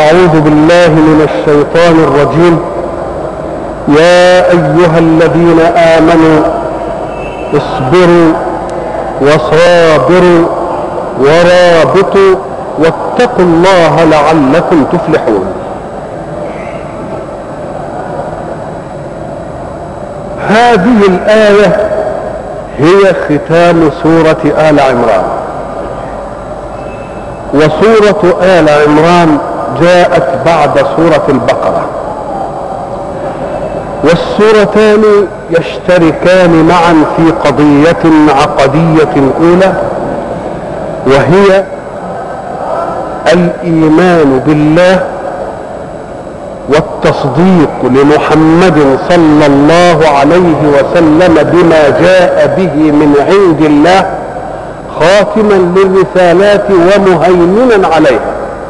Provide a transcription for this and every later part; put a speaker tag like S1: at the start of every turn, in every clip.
S1: أعوذ بالله من الشيطان الرجيم يا أيها الذين آمنوا اصبروا وصابروا ورابطوا واتقوا الله لعلكم تفلحون هذه الآية هي ختام سورة آل عمران وسورة آل عمران جاءت بعد سورة البقرة والسورتان يشتركان معا في قضية عقدية أولى وهي الإيمان بالله والتصديق لمحمد صلى الله عليه وسلم بما جاء به من عند الله خاتما للرسالات ومهيمنا عليها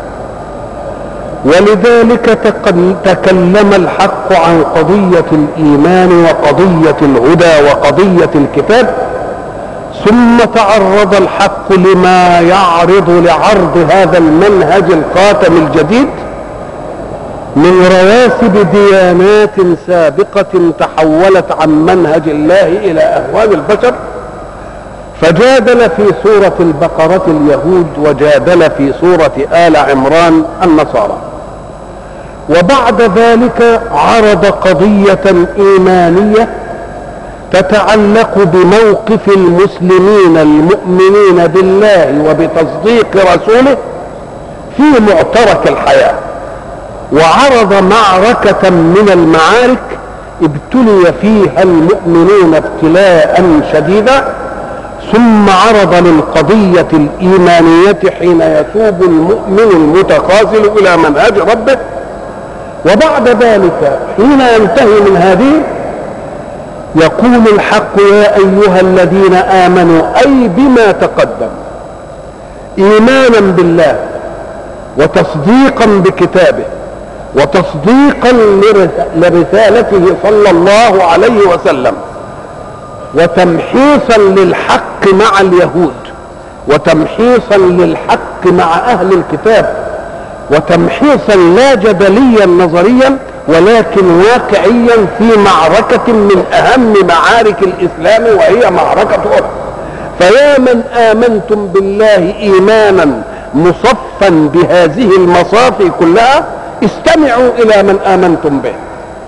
S1: ولذلك تكلم الحق عن قضية الإيمان وقضية الهدى وقضية الكتاب ثم تعرض الحق لما يعرض لعرض هذا المنهج القاتم الجديد من رواسب ديانات سابقة تحولت عن منهج الله إلى أهوال البشر فجادل في سورة البقرة اليهود وجادل في سورة آل عمران النصارى وبعد ذلك عرض قضية إيمانية تتعلق بموقف المسلمين المؤمنين بالله وبتصديق رسوله في معترك الحياة وعرض معركة من المعارك ابتلي فيها المؤمنون ابتلاء شديدا ثم عرض للقضية الإيمانية حين يتوب المؤمن المتخاذل إلى منهج ربه وبعد ذلك حين ينتهي من هذه يقول الحق يا أيها الذين آمنوا أي بما تقدم إيمانا بالله وتصديقا بكتابه وتصديقا لرسالته صلى الله عليه وسلم وتمحيصا للحق مع اليهود وتمحيصا للحق مع اهل الكتاب وتمحيصا لا جدليا نظريا ولكن واقعيا في معركة من أهم معارك الإسلام وهي معركة أحد فيا من آمنتم بالله إيمانا مصفا بهذه المصافي كلها استمعوا إلى من آمنتم به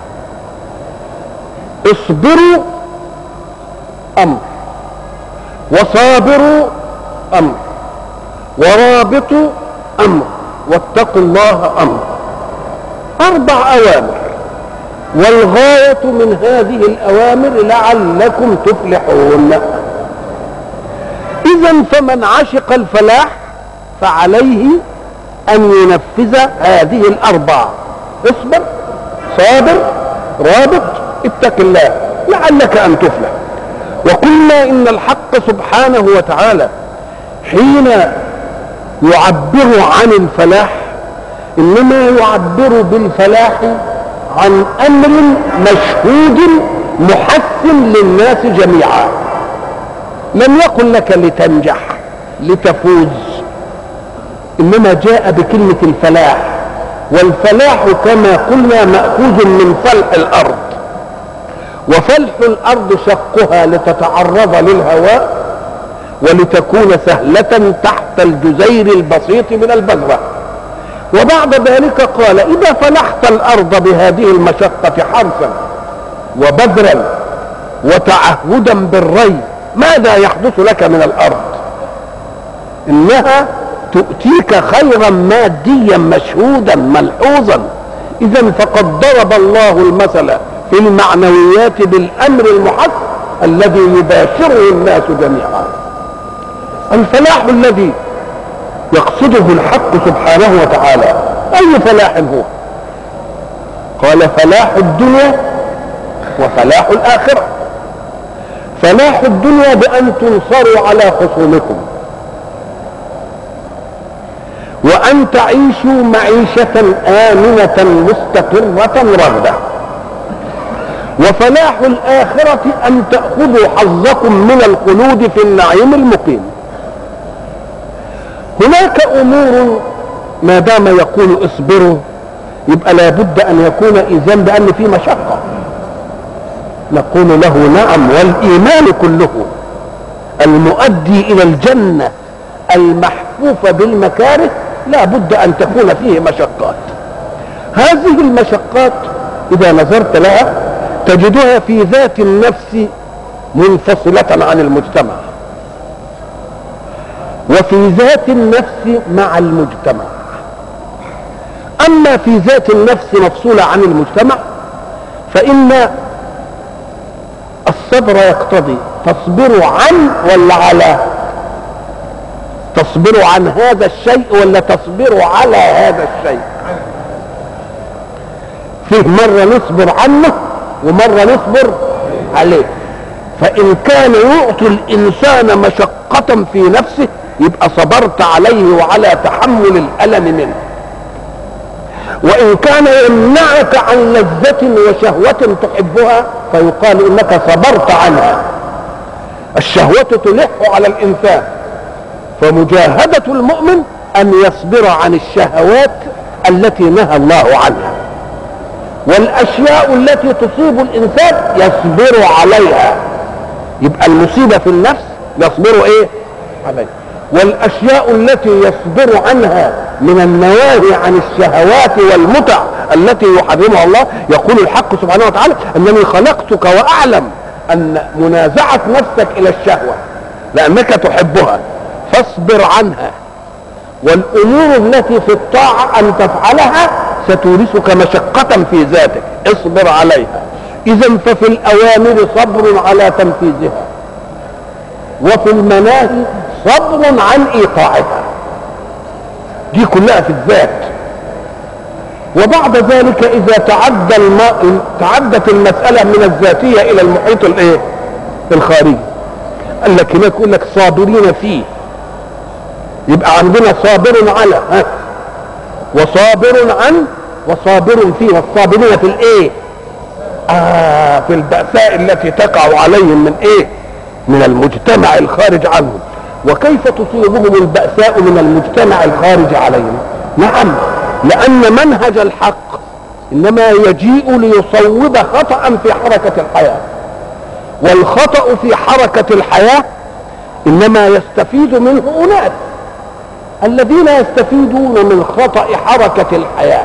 S1: اصبروا أمر وصابروا أمر ورابطوا أمر واتقوا الله أمر أربع أوامر والغاية من هذه الأوامر لعلكم تفلحون إذا فمن عشق الفلاح فعليه أن ينفذ هذه الأربعة اصبر صابر رابط اتق الله لعلك أن تفلح وقلنا إن الحق سبحانه وتعالى حين يعبر عن الفلاح إنما يعبر بالفلاح عن أمر مشهود محسن للناس جميعا لم يقل لك لتنجح لتفوز انما جاء بكلمه الفلاح والفلاح كما قلنا ماخوذ من فلح الارض وفلح الارض شقها لتتعرض للهواء ولتكون سهله تحت الجزير البسيط من البذره وبعد ذلك قال اذا فلحت الارض بهذه المشقه حرثا وبذرا وتعهدا بالري ماذا يحدث لك من الارض انها تؤتيك خيرا ماديا مشهودا ملحوظا اذا فقد ضرب الله المثل في المعنويات بالامر المحث الذي يباشره الناس جميعا الفلاح الذي يقصده الحق سبحانه وتعالى اي فلاح هو قال فلاح الدنيا وفلاح الاخره فلاح الدنيا بان تنصروا على خصومكم وأن تعيشوا معيشة آمنة مستقرة رغدة وفلاح الآخرة أن تأخذوا حظكم من الخلود في النعيم المقيم هناك أمور ما دام يقول اصبروا يبقى لابد ان يكون اذن بان في مشقه نقول له نعم والايمان كله المؤدي الى الجنه المحفوفه بالمكاره لا بد ان تكون فيه مشقات هذه المشقات اذا نظرت لها تجدها في ذات النفس منفصله عن المجتمع وفي ذات النفس مع المجتمع اما في ذات النفس مفصوله عن المجتمع فان الصبر يقتضي تصبروا عن ولا على تصبروا عن هذا الشيء ولا تصبروا على هذا الشيء فيه مرة نصبر عنه ومرة نصبر عليه فإن كان يعطي الإنسان مشقة في نفسه يبقى صبرت عليه وعلى تحمل الألم منه وإن كان يمنعك عن لذة وشهوة تحبها فيقال إنك صبرت عنها الشهوة تلح على الإنسان فمجاهدة المؤمن أن يصبر عن الشهوات التي نهى الله عنها والأشياء التي تصيب الإنسان يصبر عليها يبقى المصيبة في النفس يصبر إيه عليها والأشياء التي يصبر عنها من النواهي عن الشهوات والمتع التي يحرمها الله يقول الحق سبحانه وتعالى أنني خلقتك وأعلم أن منازعة نفسك إلى الشهوة لأنك تحبها فاصبر عنها والامور التي في الطاعه ان تفعلها ستورثك مشقه في ذاتك اصبر عليها اذا ففي الاوامر صبر على تنفيذها وفي المناهي صبر عن ايقاعها دي كلها في الذات وبعد ذلك اذا تعدى الم... تعدت المساله من الذاتيه الى المحيط الايه الخارجي قال لك هناك يقول لك صابرين فيه يبقى عندنا صابر على ها وصابر عن وصابر فيه والصابرين في الايه آه في البأساء التي تقع عليهم من ايه من المجتمع الخارج عنهم وكيف تصيبهم البأساء من المجتمع الخارج عليهم نعم لأن منهج الحق إنما يجيء ليصوب خطأ في حركة الحياة والخطأ في حركة الحياة إنما يستفيد منه أناس الذين يستفيدون من خطأ حركة الحياة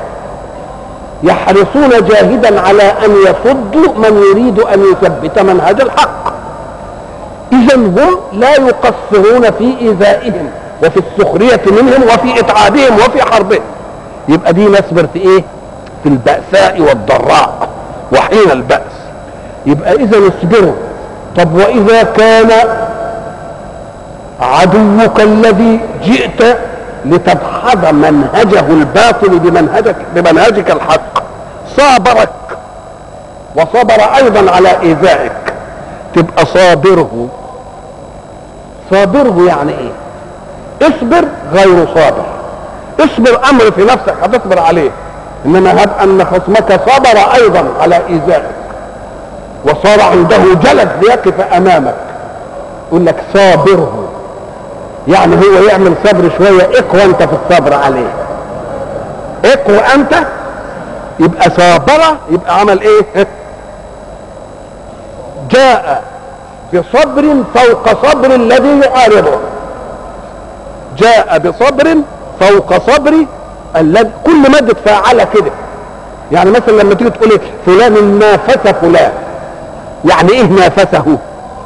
S1: يحرصون جاهدا على أن يصدوا من يريد أن يثبت منهج الحق إذا هم لا يقصرون في إيذائهم وفي السخرية منهم وفي إتعابهم وفي حربهم يبقى دي نصبر في إيه؟ في البأساء والضراء وحين البأس يبقى إذا اصبروا طب وإذا كان عدوك الذي جئت لتدحض منهجه الباطل بمنهجك بمنهجك الحق صابرك وصبر ايضا على ايذائك تبقى صابره صابره يعني ايه اصبر غير صابر اصبر امر في نفسك هتصبر عليه انما هب ان خصمك صبر ايضا على ايذائك وصار عنده جلد ليقف امامك يقول لك صابره يعني هو يعمل صبر شوية اقوى انت في الصبر عليه اقوى انت يبقى صابر يبقى عمل ايه جاء بصبر فوق صبر الذي يعارضه جاء بصبر فوق صبر الذي كل مادة فاعلة كده يعني مثلا لما تيجي تقول فلان نافس فلان يعني ايه نافسه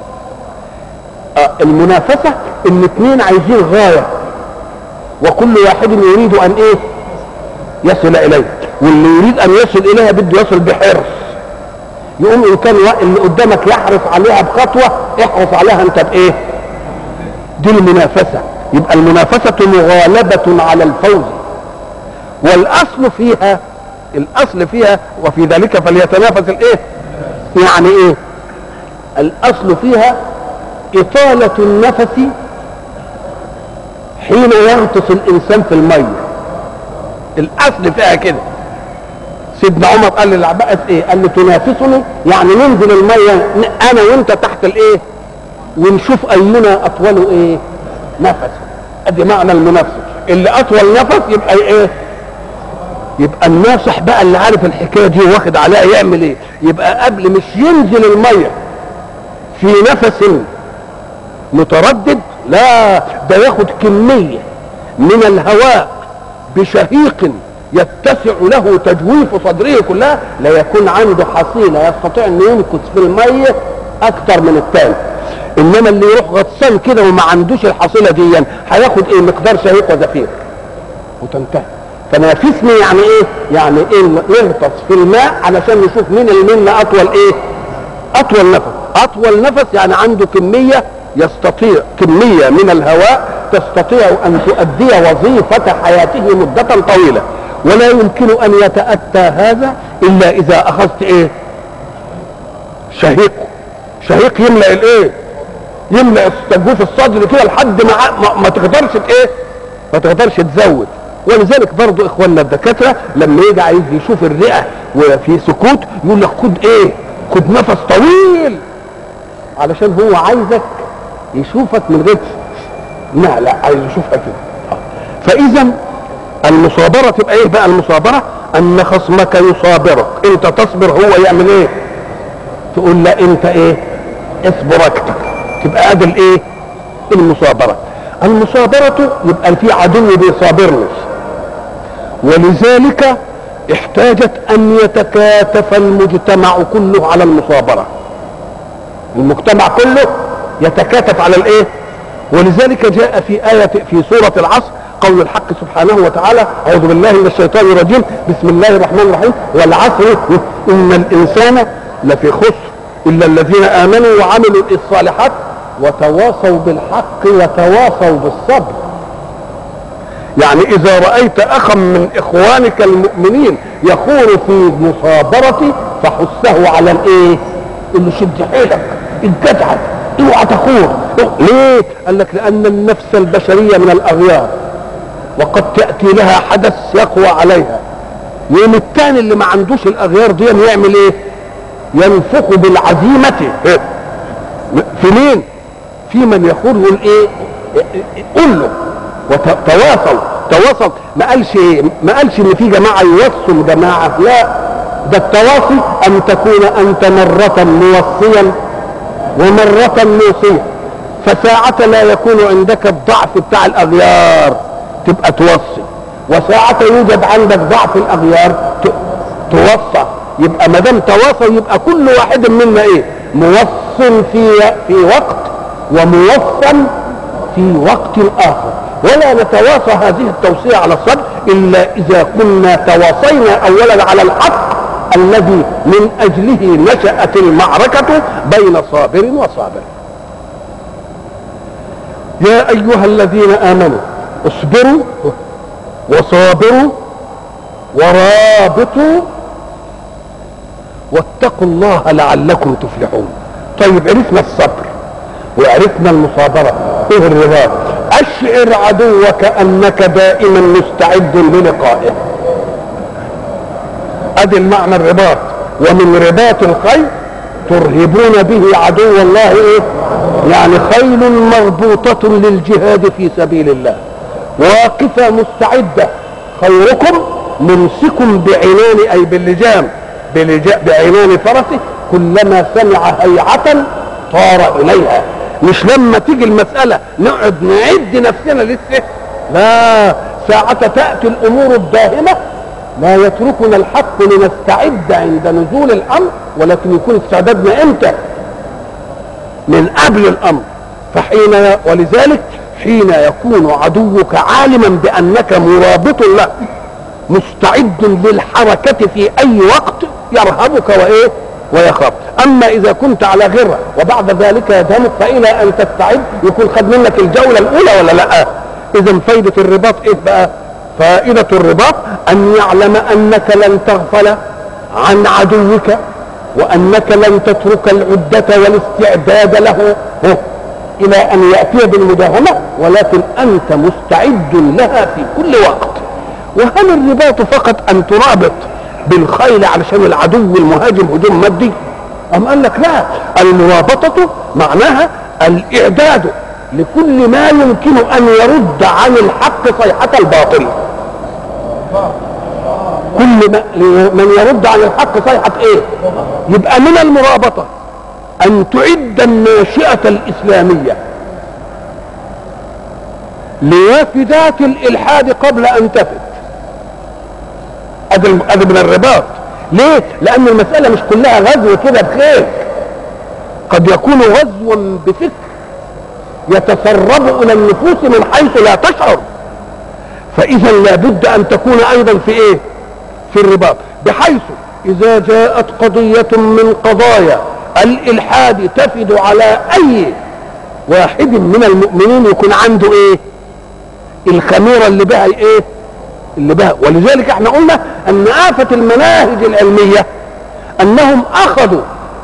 S1: آه المنافسة ان اثنين عايزين غاية وكل واحد يريد ان ايه يصل اليه واللي يريد ان يصل اليها بده يصل بحرص يقوم ان كان اللي قدامك يحرص عليها بخطوة احرص عليها انت بايه دي المنافسة يبقى المنافسة مغالبة على الفوز والاصل فيها الاصل فيها وفي ذلك فليتنافس الايه يعني ايه الاصل فيها إطالة النفس حين يغطس الإنسان في المية الأصل فيها كده سيدنا عمر قال للعباس ايه قال له تنافسني يعني ننزل المية انا وانت تحت الايه ونشوف اينا اطول ايه نفسا ادي معنى المنافسة اللي اطول نفس يبقى ايه يبقى الناصح بقى اللي عارف الحكايه دي واخد عليها يعمل ايه يبقى قبل مش ينزل الميه في نفس متردد لا ده ياخد كميه من الهواء بشهيق يتسع له تجويف صدره كلها لا يكون عنده حصيله يستطيع انه يمكث في الميه اكتر من الثاني انما اللي يروح غطسان كده وما عندوش الحصيله دي هياخد ايه مقدار شهيق وزفير وتنتهي فنافسني يعني ايه يعني ايه نغطس في الماء علشان نشوف مين اللي منا اطول ايه اطول نفس اطول نفس يعني عنده كميه يستطيع كميه من الهواء تستطيع ان تؤدي وظيفه حياته مده طويله ولا يمكن ان يتاتى هذا الا اذا اخذت ايه شهيق شهيق يملا الايه يملا تجوف الصدر كده لحد ما, ما, ما تقدرش ايه ما تقدرش تزود ولذلك برضو اخواننا الدكاتره لما يجي عايز يشوف الرئه وفي سكوت يقول لك خد ايه خد نفس طويل علشان هو عايزك يشوفك من غير لا لا عايز يشوفها كده فاذا المصابره تبقى ايه بقى المصابره ان خصمك يصابرك انت تصبر هو يعمل ايه تقول لا انت ايه اصبر اكتر تبقى ادي الايه المصابره المصابره يبقى في عدو بيصابرني ولذلك احتاجت ان يتكاتف المجتمع كله على المصابره المجتمع كله يتكاتف على الايه ولذلك جاء في آية في سورة العصر قول الحق سبحانه وتعالى أعوذ بالله من الشيطان الرجيم بسم الله الرحمن الرحيم والعصر إن الإنسان لفي خسر إلا الذين آمنوا وعملوا الصالحات وتواصوا بالحق وتواصوا بالصبر يعني إذا رأيت أخا من إخوانك المؤمنين يخون في مصابرة فحثه على الإيه؟ اللي شد حيلك اتجدعد اوعى تخور ليه؟ قال لك لأن النفس البشرية من الأغيار وقد تأتي لها حدث يقوى عليها يوم الثاني اللي ما عندوش الأغيار دي يعمل إيه؟ ينفخ بالعزيمة في مين؟ في من يخور يقول إيه؟ قل له وتواصل تواصل ما قالش ايه ما قالش ان في جماعه يوصوا جماعه لا ده التواصي ان تكون انت مره موصيا ومره موصيا فساعة لا يكون عندك الضعف بتاع الاغيار تبقى توصي وساعة يوجد عندك ضعف الاغيار توصى يبقى ما دام تواصل يبقى كل واحد منا ايه موصل في في وقت وموصل في وقت اخر ولا نتواصى هذه التوصية على الصبر إلا إذا كنا تواصينا أولا على الحق الذي من أجله نشأت المعركة بين صابر وصابر يا أيها الذين آمنوا اصبروا وصابروا ورابطوا واتقوا الله لعلكم تفلحون طيب عرفنا الصبر وعرفنا المصابرة ايه الرباط اشعر عدوك انك دائما مستعد للقائه ادي المعنى الرباط ومن رباط الخيل ترهبون به عدو الله ايه يعني خيل مربوطة للجهاد في سبيل الله واقفة مستعدة خيركم ممسك بعنان اي باللجام بعنان فرسه كلما سمع هيعة طار اليها مش لما تيجي المسألة نقعد نعد نفسنا لسه لا ساعة تأتي الأمور الداهمة لا يتركنا الحق لنستعد عند نزول الأمر ولكن يكون استعدادنا إمتى من قبل الأمر فحين ولذلك حين يكون عدوك عالما بأنك مرابط له مستعد للحركة في أي وقت يرهبك وإيه ويخاف اما اذا كنت على غره وبعد ذلك يدهمك فالى ان تستعد يكون خد منك الجوله الاولى ولا لا اذا فايده الرباط ايه بقى فائده الرباط ان يعلم انك لن تغفل عن عدوك وانك لن تترك العده والاستعداد له الى ان ياتي بالمداهمه ولكن انت مستعد لها في كل وقت وهل الرباط فقط ان ترابط بالخيل علشان العدو المهاجم هجوم مادي أم قال لك لا المرابطة معناها الإعداد لكل ما يمكن ان يرد عن الحق صيحة الباطل كل ما من يرد عن الحق صيحة ايه يبقى من المرابطة ان تعد الناشئة الاسلامية لوافدات الالحاد قبل ان تفد ادي ادي من الرباط ليه لان المسألة مش كلها غزو كده بخير قد يكون غزوا بفكر يتسرب الى النفوس من حيث لا تشعر فاذا لابد ان تكون ايضا في ايه في الرباط بحيث اذا جاءت قضية من قضايا الالحاد تفد على اي واحد من المؤمنين يكون عنده ايه الخميرة اللي بها ايه اللي بها ولذلك احنا قلنا ان آفة المناهج العلمية انهم اخذوا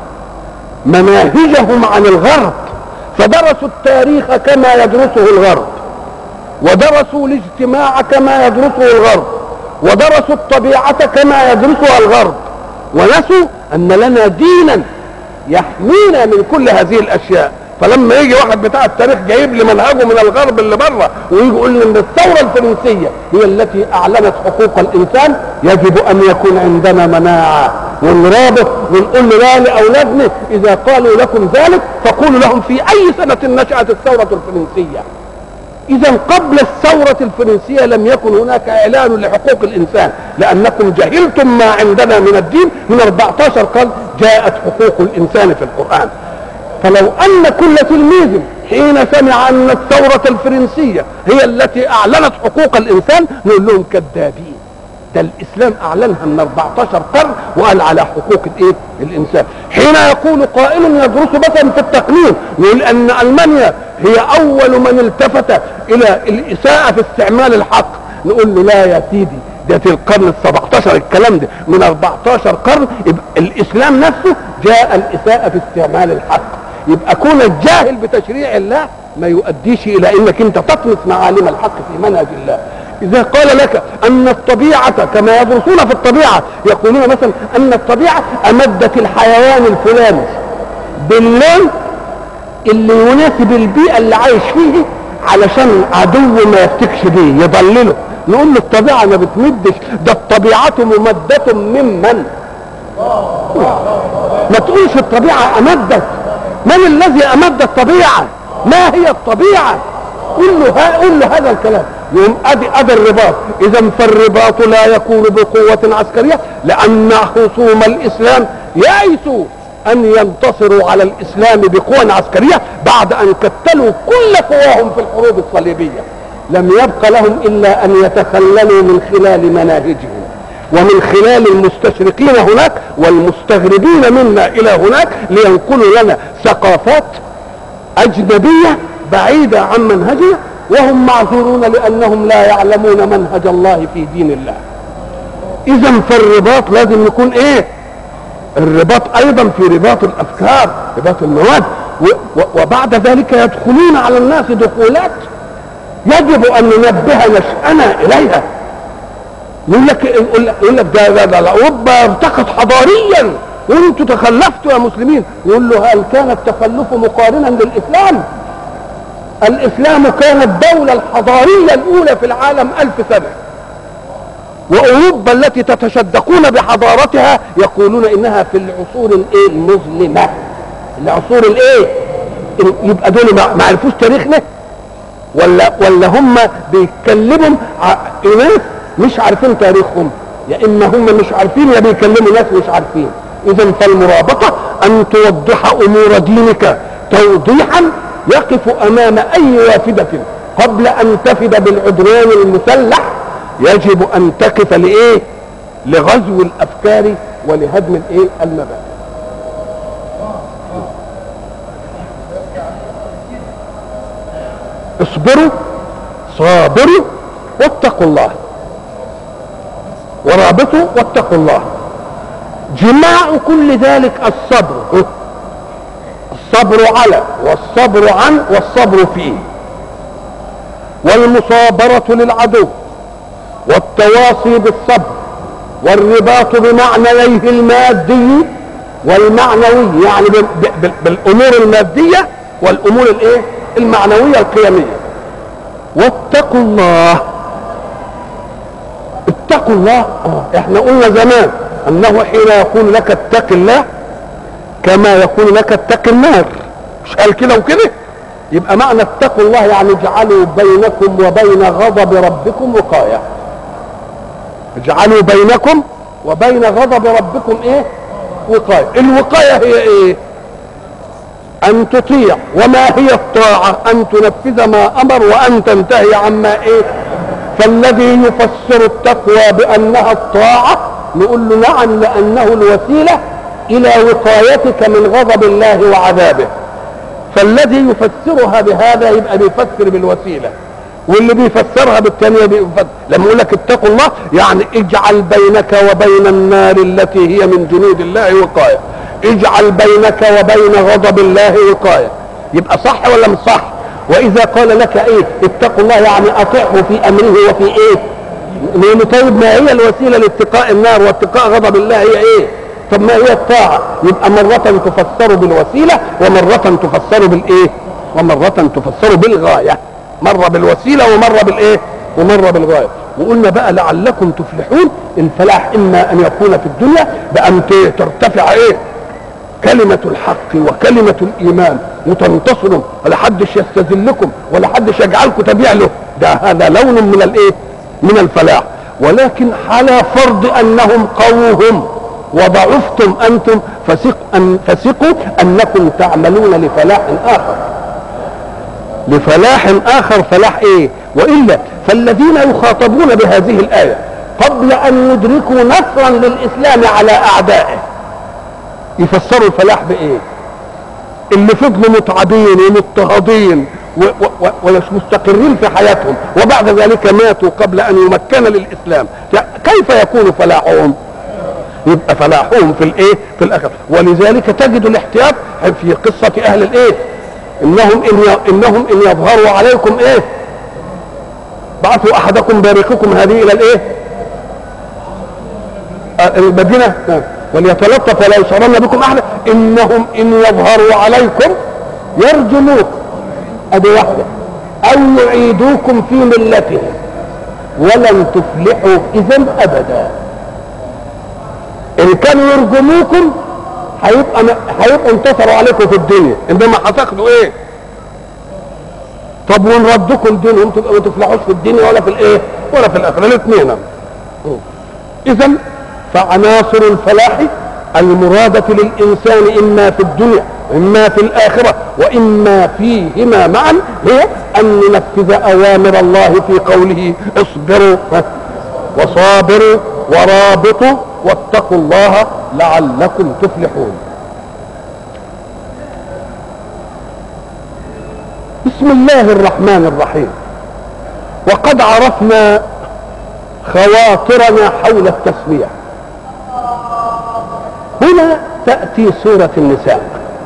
S1: مناهجهم عن الغرب فدرسوا التاريخ كما يدرسه الغرب ودرسوا الاجتماع كما يدرسه الغرب ودرسوا الطبيعة كما يدرسها الغرب ونسوا أن لنا دينا يحمينا من كل هذه الأشياء فلما يجي واحد بتاع التاريخ جايب لي منهجه من الغرب اللي بره ويجي يقول لي ان الثوره الفرنسيه هي التي اعلنت حقوق الانسان يجب ان يكون عندنا مناعه ونرابط ونقول له لاولادنا اذا قالوا لكم ذلك فقولوا لهم في اي سنه نشات الثوره الفرنسيه اذا قبل الثورة الفرنسية لم يكن هناك اعلان لحقوق الانسان لانكم جهلتم ما عندنا من الدين من 14 قرن جاءت حقوق الانسان في القرآن فلو ان كل تلميذ حين سمع ان الثورة الفرنسية هي التي اعلنت حقوق الانسان نقول لهم كذابين ده الاسلام اعلنها من 14 قرن وقال على حقوق الايه الانسان حين يقول قائل يدرس مثلا في التقنين يقول ان المانيا هي اول من التفت الى الاساءة في استعمال الحق نقول له لا يا سيدي ده في القرن ال 17 الكلام ده من 14 قرن يبقى الاسلام نفسه جاء الاساءة في استعمال الحق يبقى كون الجاهل بتشريع الله ما يؤديش الى انك انت تطمس معالم الحق في منهج الله اذا قال لك ان الطبيعة كما يدرسون في الطبيعة يقولون مثلا ان الطبيعة امدت الحيوان الفلاني باللون اللي يناسب البيئة اللي عايش فيه علشان عدو ما يفتكش بيه يضلله نقول له الطبيعة ما بتمدش ده الطبيعة ممدة ممن ما تقولش الطبيعة امدت من الذي امد الطبيعة ما هي الطبيعة قل له قل له هذا الكلام يوم ادي ادي الرباط اذا فالرباط لا يكون بقوة عسكرية لان خصوم الاسلام يئسوا ان ينتصروا على الاسلام بقوة عسكرية بعد ان كتلوا كل قواهم في الحروب الصليبية لم يبق لهم الا ان يتخللوا من خلال مناهجهم ومن خلال المستشرقين هناك والمستغربين منا الى هناك لينقلوا لنا ثقافات اجنبيه بعيده عن منهجنا وهم معذورون لانهم لا يعلمون منهج الله في دين الله اذا فالرباط لازم يكون ايه الرباط ايضا في رباط الافكار رباط المواد وبعد ذلك يدخلون على الناس دخولات يجب ان ننبه نشأنا اليها يقول لك يقول لك ده ده اوروبا ارتقت حضاريا وانتوا تخلفتوا يا مسلمين يقول له هل كان التخلف مقارنا للاسلام الاسلام كان الدولة الحضارية الاولى في العالم الف سنة واوروبا التي تتشدقون بحضارتها يقولون انها في العصور الايه المظلمة العصور الايه يبقى دول ما عرفوش تاريخنا ولا ولا هم بيتكلموا ناس مش عارفين تاريخهم يا اما هم مش عارفين يا بيكلموا ناس مش عارفين اذا فالمرابطة ان توضح امور دينك توضيحا يقف امام اي وافدة قبل ان تفد بالعدوان المسلح يجب ان تقف لايه لغزو الافكار ولهدم الايه المبادئ اصبروا صابروا واتقوا الله ورابطوا واتقوا الله جماع كل ذلك الصبر الصبر على والصبر عن والصبر فيه والمصابرة للعدو والتواصي بالصبر والرباط بمعنييه المادي والمعنوي يعني بالامور المادية والامور الايه المعنويه القيميه واتقوا الله اتقوا الله اه احنا قلنا زمان انه حين يقول لك اتق الله كما يقول لك اتق النار مش قال كده وكده يبقى معنى اتقوا الله يعني اجعلوا بينكم وبين غضب ربكم وقايه اجعلوا بينكم وبين غضب ربكم ايه وقايه الوقايه هي ايه ان تطيع وما هي الطاعه ان تنفذ ما امر وان تنتهي عما ايه فالذي يفسر التقوى بانها الطاعه نقول له نعم لانه الوسيله الى وقايتك من غضب الله وعذابه فالذي يفسرها بهذا يبقى بيفسر بالوسيله واللي بيفسرها بالثانيه بيفسر لما يقول لك اتقوا الله يعني اجعل بينك وبين النار التي هي من جنود الله وقايه اجعل بينك وبين غضب الله وقايه يبقى صح ولا مش صح واذا قال لك ايه اتقوا الله يعني اطيعه في امره وفي ايه لان طيب ما هي الوسيله لاتقاء النار واتقاء غضب الله هي ايه طب ما هي الطاعه يبقى مره تفسر بالوسيله ومره تفسر بالايه ومره تفسر بالغايه مره بالوسيله ومره بالايه ومره بالغايه وقلنا بقى لعلكم تفلحون الفلاح اما ان يكون في الدنيا بان ترتفع ايه كلمة الحق وكلمة الإيمان وتنتصروا ولا حدش يستذلكم ولا حدش يجعلكم تبيع له ده هذا لون من الإيه؟ من الفلاح ولكن على فرض أنهم قوهم وضعفتم أنتم فثق أن فثقوا أنكم تعملون لفلاح آخر لفلاح آخر فلاح إيه؟ وإلا فالذين يخاطبون بهذه الآية قبل أن يدركوا نصرا للإسلام على أعدائه يفسروا الفلاح بايه اللي فضلوا متعبين ومضطهدين ومش مستقرين في حياتهم وبعد ذلك ماتوا قبل ان يمكن للاسلام كيف يكون فلاحهم يبقى فلاحهم في الايه في الاخر ولذلك تجد الاحتياط في قصه اهل الايه انهم ان انهم ان يظهروا عليكم ايه بعثوا احدكم بارقكم هذه الى الايه المدينه وليتلطف ولا يشعرن بكم احدا انهم ان يظهروا عليكم يرجموكم ادي واحده او يعيدوكم في ملتهم ولن تفلحوا اذا ابدا ان كانوا يرجموكم هيبقى هيبقوا انتصروا عليكم في الدنيا انما هتاخدوا ايه طب وان ردكم دينهم تبقى ما تفلحوش في الدنيا ولا في الايه ولا في الاخره الاثنين اذا فعناصر الفلاح المرادة للإنسان إما في الدنيا وإما في الآخرة وإما فيهما معا هي أن ننفذ أوامر الله في قوله اصبروا وصابروا ورابطوا واتقوا الله لعلكم تفلحون بسم الله الرحمن الرحيم وقد عرفنا خواطرنا حول التسميه هنا تأتي سورة النساء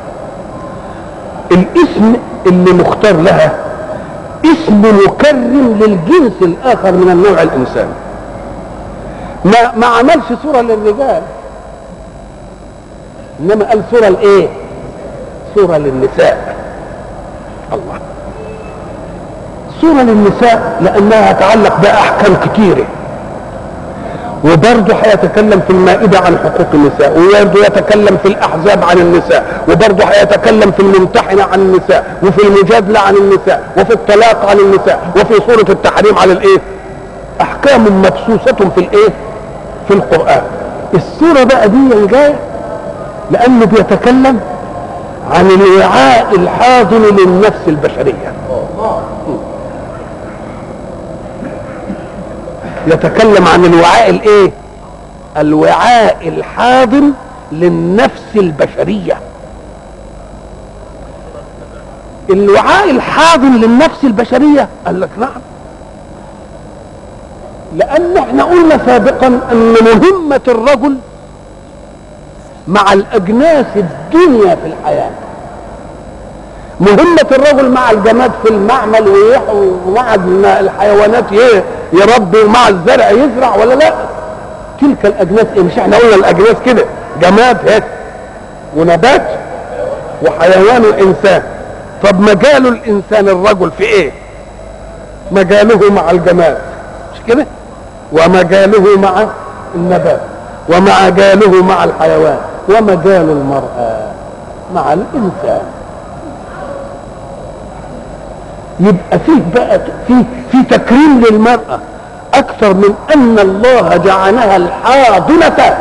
S1: الاسم اللي مختار لها اسم مكرم للجنس الآخر من النوع الإنساني ما ما عملش سورة للرجال إنما قال سورة لإيه؟ سورة للنساء الله سورة للنساء لأنها تتعلق بأحكام كتيره وبرضه هيتكلم في المائدة عن حقوق النساء وبرضه يتكلم في الأحزاب عن النساء وبرضه هيتكلم في الممتحنة عن النساء وفي المجادلة عن النساء وفي الطلاق عن النساء وفي سورة التحريم على الإيه أحكام مبسوسة في الإيه في القرآن السورة بقى دي جاية لأنه بيتكلم عن الوعاء الحاضن للنفس البشرية يتكلم عن الوعاء الايه الوعاء الحاضن للنفس البشرية الوعاء الحاضن للنفس البشرية قال لك نعم لأن احنا قلنا سابقا أن مهمة الرجل مع الأجناس الدنيا في الحياة مهمة الرجل مع الجماد في المعمل ومع الحيوانات يربي ومع الزرع يزرع ولا لا تلك الأجناس إيه مش احنا قلنا الأجناس كده جماد هيك ونبات وحيوان وإنسان طب مجال الانسان الرجل في ايه مجاله مع الجماد مش كده ومجاله مع النبات ومجاله مع الحيوان ومجال المرأة مع الإنسان يبقى فيه بقى في في تكريم للمرأة أكثر من أن الله جعلها الحاضنة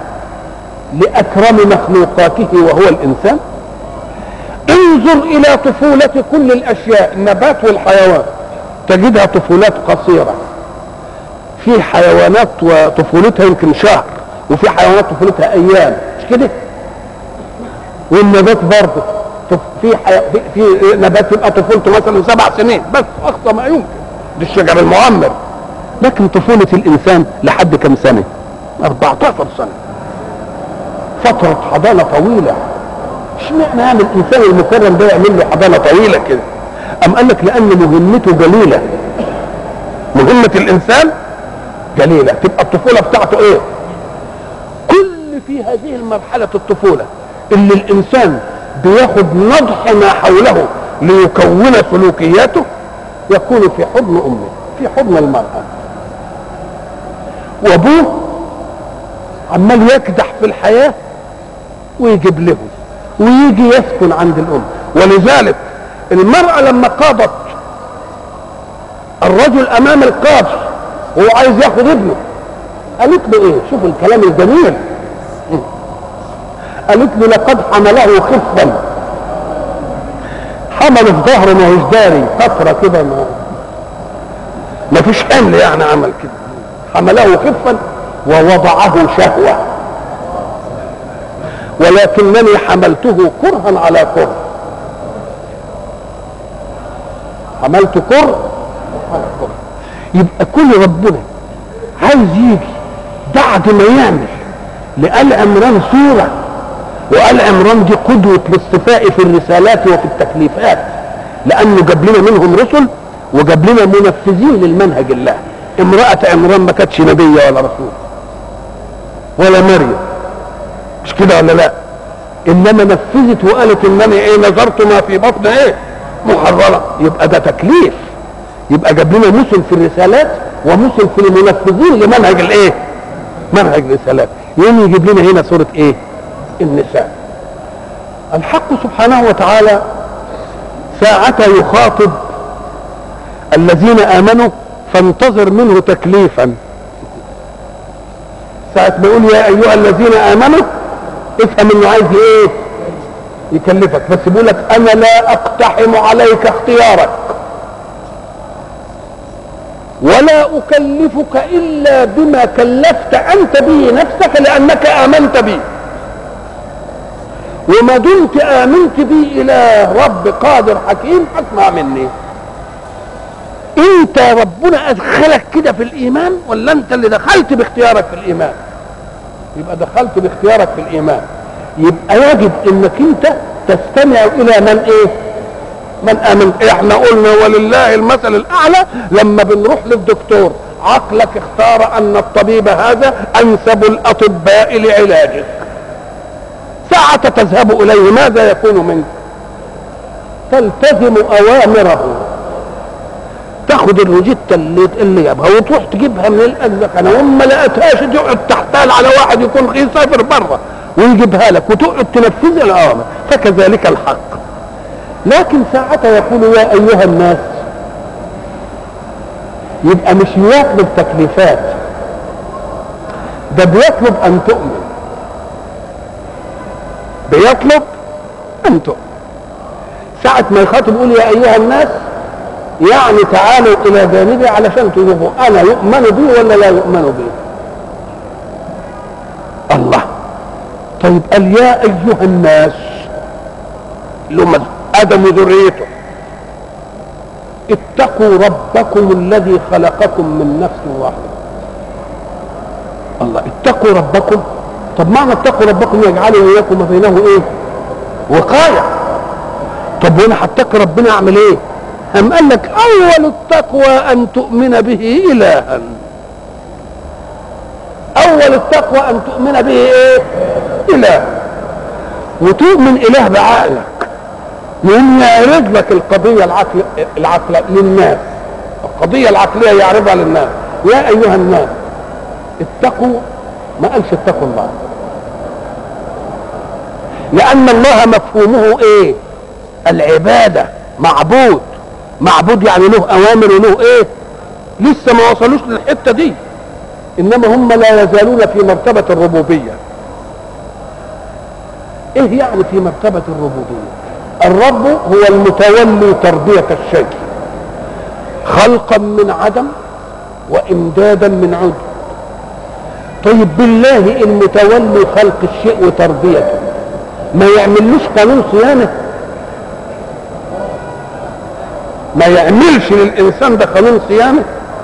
S1: لأكرم مخلوقاته وهو الإنسان انظر إلى طفولة كل الأشياء النبات والحيوان تجدها طفولات قصيرة في حيوانات وطفولتها يمكن شهر وفي حيوانات طفولتها أيام مش كده والنبات برضه في حي... في, في نبات يبقى طفولته مثلا سبع سنين بس اقصى ما يمكن دي الشجر المعمر لكن طفولة الإنسان لحد كم سنة 14 سنة فترة حضانة طويلة اشمعنى يعني الإنسان المكرم ده يعمل له حضانة طويلة كده أم قال لك لأن مهمته جليلة مهمة الإنسان جليلة تبقى الطفولة بتاعته إيه كل في هذه المرحلة الطفولة اللي الإنسان بياخد نضح ما حوله ليكون سلوكياته يكون في حضن امه في حضن المراه وابوه عمال يكدح في الحياه ويجيب له ويجي يسكن عند الام ولذلك المراه لما قاضت الرجل امام القاضي وهو عايز ياخد ابنه قالت له ايه شوف الكلام الجميل قالت له لقد حمله خفا حمله في ظهره ما هوش داري فتره كده ما ما فيش حمل يعني عمل كده حمله خفا ووضعه شهوه ولكنني حملته كرها على كره حملت كره على كره يبقى كل ربنا عايز يجي بعد ما يعمل لآل عمران صورة وآل عمران دي قدوة الاصطفاء في الرسالات وفي التكليفات لأنه جاب لنا منهم رسل وجاب لنا منفذين للمنهج الله امرأة عمران ما كانتش نبية ولا رسول ولا مريم مش كده ولا لا انما نفذت وقالت انني ايه نظرت ما في بطن ايه محرره يبقى ده تكليف يبقى جاب لنا مثل في الرسالات ومثل في المنفذين لمنهج الايه منهج الرسالات يوم يجيب لنا هنا سوره ايه النساء الحق سبحانه وتعالى ساعة يخاطب الذين آمنوا فانتظر منه تكليفا ساعة ما يقول يا أيها الذين آمنوا افهم انه عايز ايه يكلفك بس بيقول لك انا لا اقتحم عليك اختيارك ولا اكلفك الا بما كلفت انت به نفسك لانك امنت بي وما دمت امنت بي الى رب قادر حكيم اسمع مني انت ربنا ادخلك كده في الايمان ولا انت اللي دخلت باختيارك في الايمان يبقى دخلت باختيارك في الايمان يبقى يجب انك انت تستمع الى من ايه من امن احنا قلنا ولله المثل الاعلى لما بنروح للدكتور عقلك اختار ان الطبيب هذا انسب الاطباء لعلاجك ساعة تذهب اليه ماذا يكون منك تلتزم اوامره تاخد الروجيتا اللي اللي جابها وتروح تجيبها من الازقنه وما لقيتهاش تقعد تحتال على واحد يكون يسافر بره ويجيبها لك وتقعد تنفذ الاوامر فكذلك الحق لكن ساعة يقول يا ايها الناس يبقى مش يطلب تكليفات ده بيطلب ان تؤمن بيطلب ان تؤمن ساعة ما يخاطب يقول يا ايها الناس يعني تعالوا الى جانبي علشان تشوفوا انا يؤمن بي ولا لا يؤمن بي الله طيب قال يا ايها الناس اللي هم ادم وذريته اتقوا ربكم الذي خلقكم من نفس واحده الله اتقوا ربكم طب معنى اتقوا ربكم يجعل اياكم وبينه ايه وقايه طب وانا هتقي ربنا اعمل ايه أم قال لك أول التقوى أن تؤمن به إلها أول التقوى أن تؤمن به إيه؟ إله وتؤمن إله بعقلك يقوم يعرض لك القضية العقل العقل للناس القضية العقلية يعرضها للناس يا أيها الناس اتقوا ما قالش اتقوا الله لأن الله مفهومه إيه؟ العبادة معبود معبود يعني له أوامر وله إيه؟ لسه ما وصلوش للحتة دي إنما هم لا يزالون في مرتبة الربوبية إيه يعني في مرتبة الربوبية؟ الرب هو المتولي تربية الشيء خلقا من عدم وإمدادا من عدم طيب بالله المتولي خلق الشيء وتربيته ما يعملوش قانون صيانة ما يعملش للإنسان ده قانون صيانة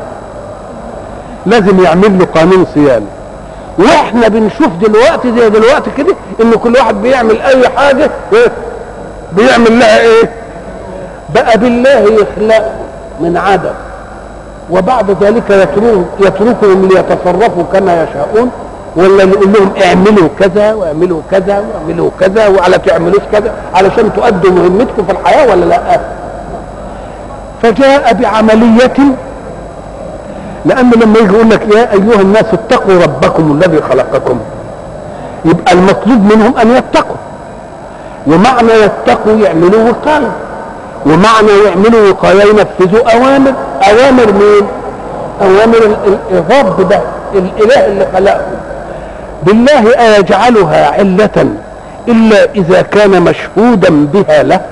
S1: لازم يعمل له قانون صيانة واحنا بنشوف دلوقتي زي دلوقتي كده ان كل واحد بيعمل اي حاجة إيه؟ بيعمل لها ايه بقى بالله يخلق من عدم وبعد ذلك يتركهم يتركهم ليتصرفوا كما يشاءون ولا نقول لهم اعملوا كذا واعملوا كذا واعملوا كذا وعلى تعملوش كذا علشان تؤدوا مهمتكم في الحياه ولا لا؟ فجاء بعملية لأن لما يجي يقول لك يا أيها الناس اتقوا ربكم الذي خلقكم يبقى المطلوب منهم أن يتقوا ومعنى يتقوا يعملوا وقاية ومعنى يعملوا وقاية ينفذوا أوامر أوامر مين؟ أوامر الرب ده الإله اللي خلقه بالله أيجعلها علة إلا إذا كان مشهودا بها له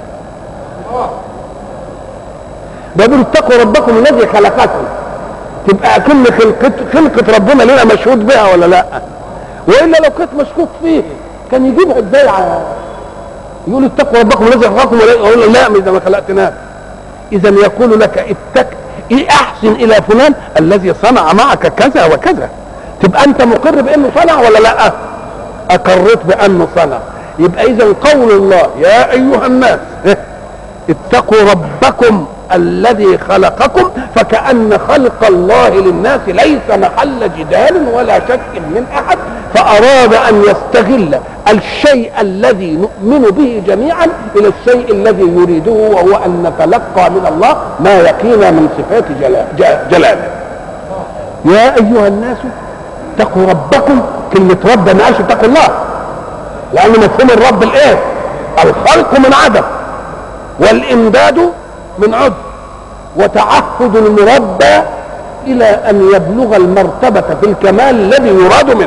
S1: ده بيقول اتقوا ربكم الذي خلقكم تبقى اكن خلقت خلقة ربنا لنا مشهود بها ولا لا والا لو كانت مشكوك فيه كان يجيبها ازاي يقول اتقوا ربكم الذي خلقكم يقول لا اذا ما خلقتناه اذا يقول لك اتك إيه احسن الى فلان الذي صنع معك كذا وكذا تبقى انت مقر بانه صنع ولا لا اقريت بانه صنع يبقى اذا قول الله يا ايها الناس اتقوا ربكم الذي خلقكم فكأن خلق الله للناس ليس محل جدال ولا شك من أحد فأراد أن يستغل الشيء الذي نؤمن به جميعا إلى الشيء الذي يريده وهو أن نتلقى من الله ما يقينا من صفات جلاله يا أيها الناس اتقوا ربكم كلمة رب ما قالش اتقوا الله لأن مفهوم الرب الإيه؟ الخلق من عدم والإمداد من عد وتعهد المربى الى ان يبلغ المرتبه في الكمال الذي يراد منه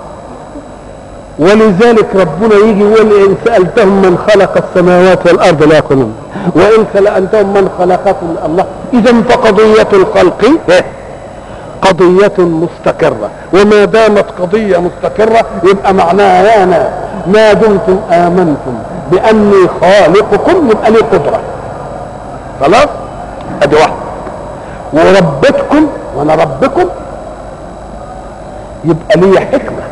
S1: ولذلك ربنا يجي يقول ان سالتهم من خلق السماوات والارض لا يقولون وان سالتهم من خلقكم الله اذا فقضيه الخلق قضية مستقرة وما دامت قضية مستقرة يبقى معناها يا ناس ما دمتم آمنتم بأني خالقكم يبقى لي قدرة خلاص ادي واحده وربتكم وانا ربكم يبقى لي حكمه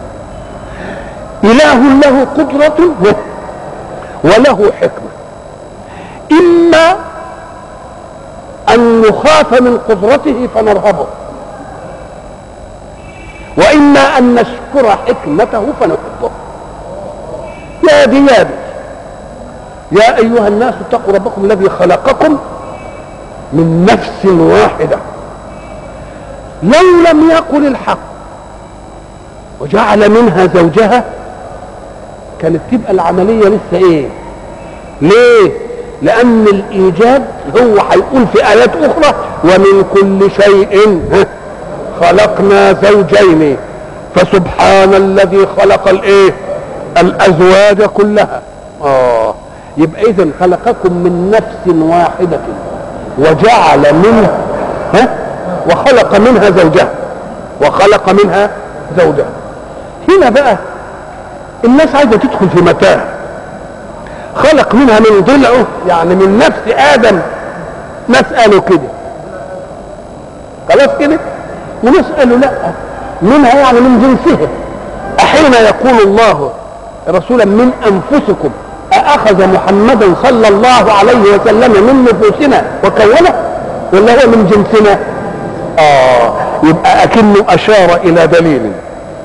S1: اله له قدره وله حكمه اما ان نخاف من قدرته فنرهبه واما ان نشكر حكمته فنحبه يا دي يا دي يا ايها الناس اتقوا ربكم الذي خلقكم من نفس واحده لو لم يقل الحق وجعل منها زوجها كانت تبقى العمليه لسه ايه ليه لان الايجاد هو هيقول في ايات اخرى ومن كل شيء خلقنا زوجين فسبحان الذي خلق الايه الازواج كلها اه يبقى اذا خلقكم من نفس واحده وجعل منها ها وخلق منها زوجها وخلق منها زوجها هنا بقى الناس عايزه تدخل في متاهه خلق منها من ضلعه يعني من نفس ادم نساله كده خلاص كده ونساله لا منها يعني من جنسها احين يقول الله رسولا من انفسكم أأخذ محمدا صلى الله عليه وسلم من نفوسنا وكونه ولا هو من جنسنا آه يبقى أكنه أشار إلى دليل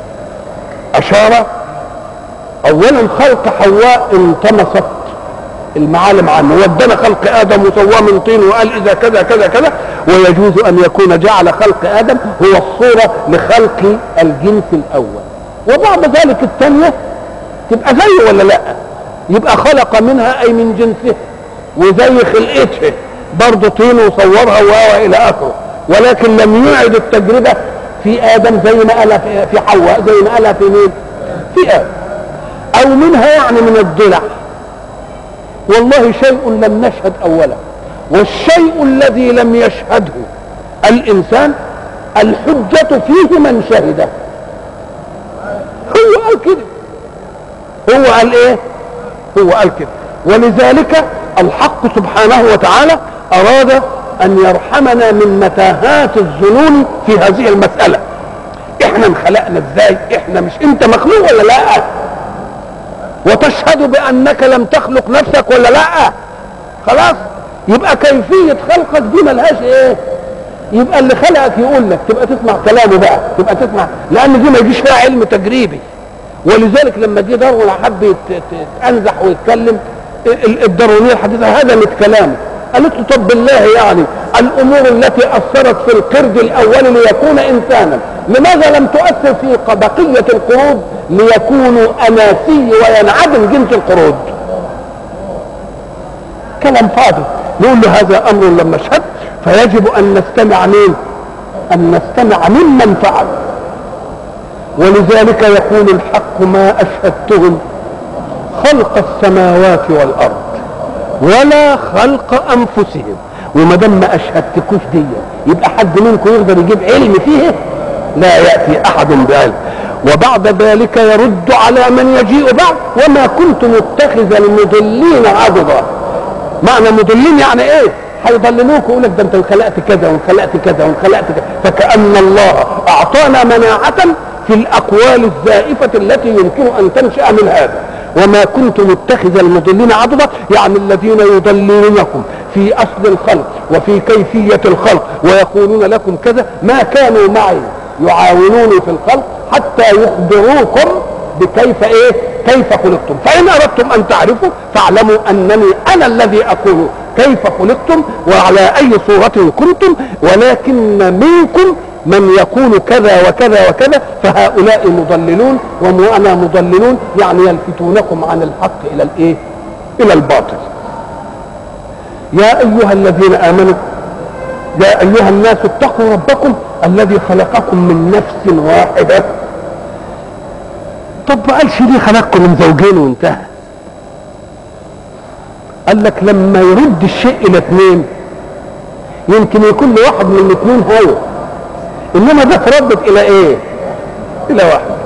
S1: أشار أولا خلق حواء انطمست المعالم عنه ودنا خلق ادم وسواه من طين وقال اذا كذا كذا كذا ويجوز ان يكون جعل خلق ادم هو الصوره لخلق الجنس الاول وبعد ذلك الثانيه تبقى زيه ولا لا يبقى خلق منها اي من جنسه وزي خلقتها برضه طين وصورها والى اخره ولكن لم يعد التجربه في ادم زي ما قالها في حواء زي ما قالها في مين في ادم او منها يعني من الضلع والله شيء لم نشهد اولا والشيء الذي لم يشهده الانسان الحجة فيه من شهده هو قال كده هو قال ايه هو قال كده ولذلك الحق سبحانه وتعالى اراد ان يرحمنا من متاهات الظنون في هذه المسألة احنا انخلقنا ازاي احنا مش انت مخلوق ولا لا وتشهد بانك لم تخلق نفسك ولا لا خلاص يبقى كيفية خلقك دي ملهاش ايه يبقى اللي خلقك يقول لك تبقى تسمع كلامه بقى تبقى تسمع لان دي ما يجيش فيها علم تجريبي ولذلك لما جه داروين حب يتنزح ويتكلم الداروينيه الحديثه هدمت كلامه قالت له طب بالله يعني الامور التي اثرت في القرد الاول ليكون انسانا لماذا لم تؤثر في بقيه القرود ليكونوا اناسي وينعدم جنس القرود كلام فاضي نقول له هذا امر لما اشهد فيجب ان نستمع مين ان نستمع ممن فعل ولذلك يقول الحق ما اشهدتهم خلق السماوات والارض ولا خلق انفسهم وما دام ما اشهدتكوش دي يبقى حد منكم يقدر يجيب علم فيه لا ياتي احد بعلم وبعد ذلك يرد على من يجيء بعد وما كنت متخذ المضلين عضدا معنى مضلين يعني ايه هيضللوك يقول لك ده انت انخلقت كذا وانخلقت كذا وانخلقت كذا فكأن الله اعطانا مناعة في الاقوال الزائفة التي يمكن ان تنشأ من هذا وما كنت متخذ المضلين عضدا يعني الذين يضللونكم في اصل الخلق وفي كيفية الخلق ويقولون لكم كذا ما كانوا معي يعاونوني في الخلق حتى يخبروكم بكيف ايه كيف خلقتم فان اردتم ان تعرفوا فاعلموا انني انا الذي اقول كيف خلقتم وعلى اي صورة كنتم ولكن منكم من يقول كذا وكذا وكذا فهؤلاء مضللون وانا مضللون يعني يلفتونكم عن الحق الى الايه الى الباطل يا ايها الذين امنوا يا ايها الناس اتقوا ربكم الذي خلقكم من نفس واحده طب ما قالش ليه خلقكم من زوجين وانتهى قال لك لما يرد الشيء الى اثنين يمكن يكون لواحد من الاثنين هوى انما ده تردد الى ايه الى واحد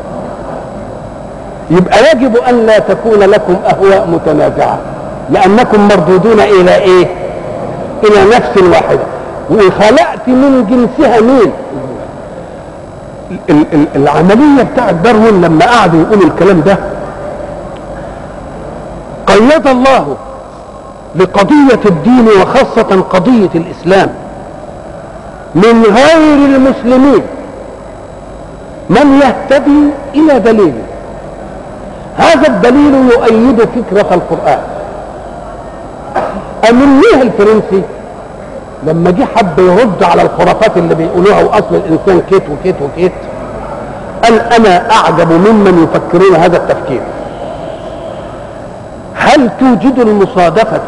S1: يبقى يجب ان لا تكون لكم اهواء متنازعه لانكم مردودون الى ايه الى نفس واحده وخلقت من جنسها مين ال- ال- العمليه بتاعت داروين لما قعدوا يقولوا الكلام ده قيد الله لقضيه الدين وخاصه قضيه الاسلام من غير المسلمين من يهتدي الى دليل هذا الدليل يؤيد فكره القران امنيه الفرنسي لما جه حب يرد على الخرافات اللي بيقولوها واصل الانسان كيت وكيت وكيت قال انا اعجب ممن يفكرون هذا التفكير هل توجد المصادفة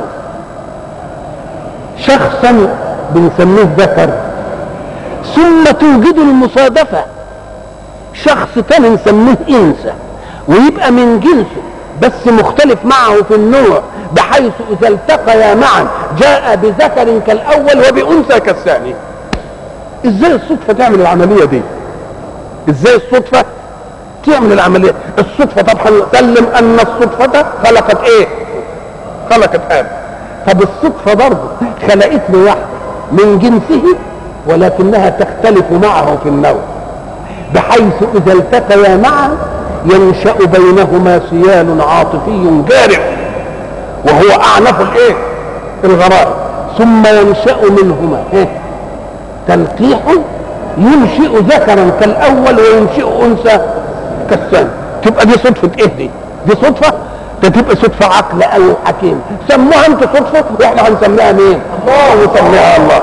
S1: شخصا بنسميه ذكر ثم توجد المصادفة شخص تاني نسميه انثى ويبقى من جنسه بس مختلف معه في النوع بحيث اذا التقيا معا جاء بذكر كالاول وبانثى كالثاني ازاي الصدفه تعمل العمليه دي ازاي الصدفه تعمل العمليه الصدفه طبعا سلم ان الصدفه خلقت ايه خلقت ادم طب الصدفه برضه خلقت له واحده من جنسه ولكنها تختلف معه في النوع بحيث اذا التقيا معا ينشا بينهما سيال عاطفي جارف وهو اعنف الايه الغرائب ثم ينشا منهما إيه؟ تلقيح ينشئ ذكرا كالاول وينشئ انثى كالثاني تبقى دي صدفه ايه دي دي صدفه ده تبقى صدفة عقل أو حكيم سموها انتوا صدفة واحنا هنسميها مين؟ الله ونسميها الله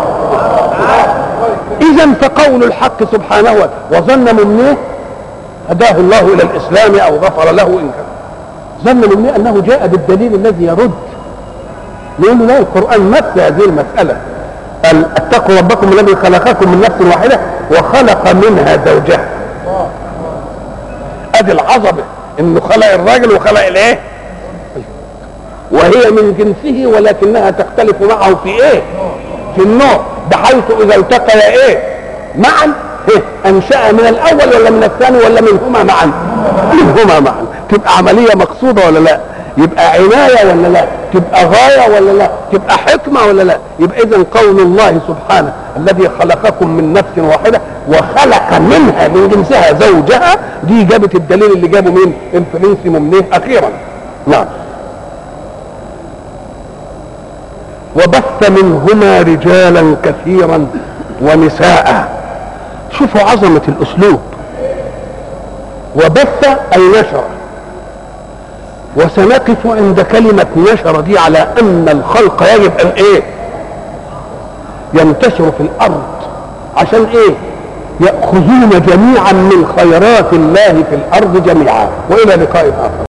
S1: إذا فقول الحق سبحانه وتعالى وظن ممنيه هداه الله إلى الإسلام أو غفر له إن كان ظن ممنيه أنه جاء بالدليل الذي يرد نقول له لا القرآن مثل هذه المسألة قال اتقوا ربكم الذي خلقكم من نفس واحدة وخلق منها زوجها ادي العظمة انه خلق الراجل وخلق الايه وهي من جنسه ولكنها تختلف معه في ايه في النوع بحيث اذا التقيا ايه معا إيه؟ انشأ من الاول ولا من الثاني ولا منهما معا منهما معا تبقى عملية مقصودة ولا لا يبقى عناية ولا لا تبقى غاية ولا لا تبقى حكمة ولا لا يبقى إذا قول الله سبحانه الذي خلقكم من نفس واحدة وخلق منها من جنسها زوجها دي جابت الدليل اللي جابه مين الفرنسي ممنيه أخيرا نعم وبث منهما رجالا كثيرا ونساء شوفوا عظمة الأسلوب وبث أي نشر وسنقف عند كلمة نشر دي على أن الخلق يجب أن إيه ينتشر في الأرض عشان إيه يأخذون جميعا من خيرات الله في الأرض جميعا وإلى لقاء آخر